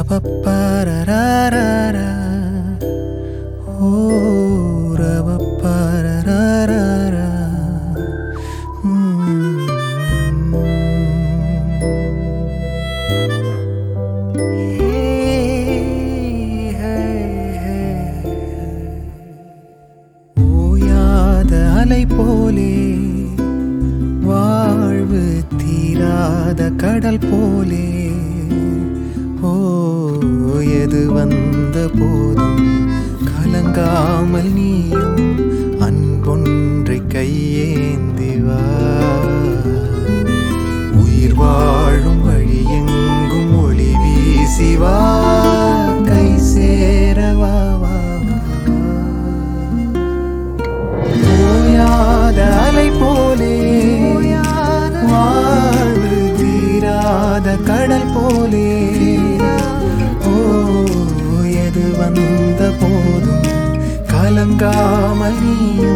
ரபப்பரரரரா. ஓ, ரபப்பரரரரா. ஓயாத அலை போலே வாழ்வு தீராத கடல் போலே ஓ எது வந்த போதும் கலங்காமல் நீயும் அன்பொன்றை கையேந்தி வா உயிர் வாழும் வழி எங்கும் ஒளி வீசி வா கை சேரவா வா வா. ஓயாத அலை போலே வாழ்வு தீராத கடல் போலே ஓ எது வந்த போதும் கலங்காமல் நீயும்